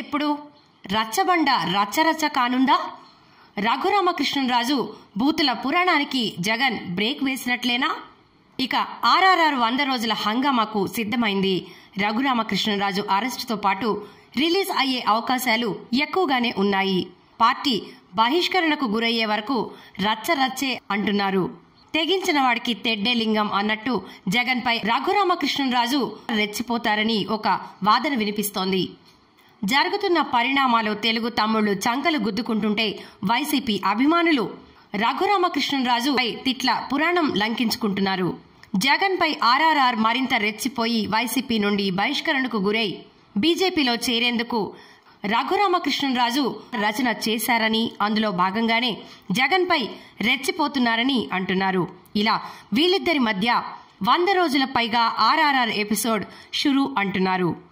ఎప్పుడు రచ్చబండ రచ్చరచ్చ కానుందా రఘురామకృష్ణరాజు బూతుల పురాణానికి జగన్ బ్రేక్ వేసినట్లేనా ఇక ఆర్ఆర్ఆర్ వంద రోజుల హంగామాకు సిద్ధమైంది రఘురామకృష్ణరాజు అరెస్టుతో పాటు రిలీజ్ అయ్యే అవకాశాలు ఎక్కువగానే ఉన్నాయి పార్టీ బహిష్కరణకు గురయ్యే వరకు రచ్చరచ్చే అంటున్నారు తెగించిన వాడికి తెడ్డే లింగం అన్నట్టు జగన్పై రఘురామకృష్ణరాజు రెచ్చిపోతారని ఒక వాదన వినిపిస్తోంది జరుగుతున్న పరిణామాలు తెలుగు తమ్ముళ్లు చంకలు గుద్దుకుంటుంటే వైసీపీ అభిమానులు రఘురామకృష్ణరాజు పై తిట్ల పురాణం లంకించుకుంటున్నారు జగన్ పై ఆర్ఆర్ఆర్ మరింత రెచ్చిపోయి వైసీపీ నుండి బహిష్కరణకు గురై బీజేపీలో చేరేందుకు రఘురామకృష్ణరాజు రచన చేశారని అందులో భాగంగానే జగన్ పై రెచ్చిపోతున్నారని అంటున్నారు ఇలా వీళ్ళిద్దరి మధ్య వంద రోజుల పైగా ఆర్ఆర్ఆర్ ఎపిసోడ్ షురు అంటున్నారు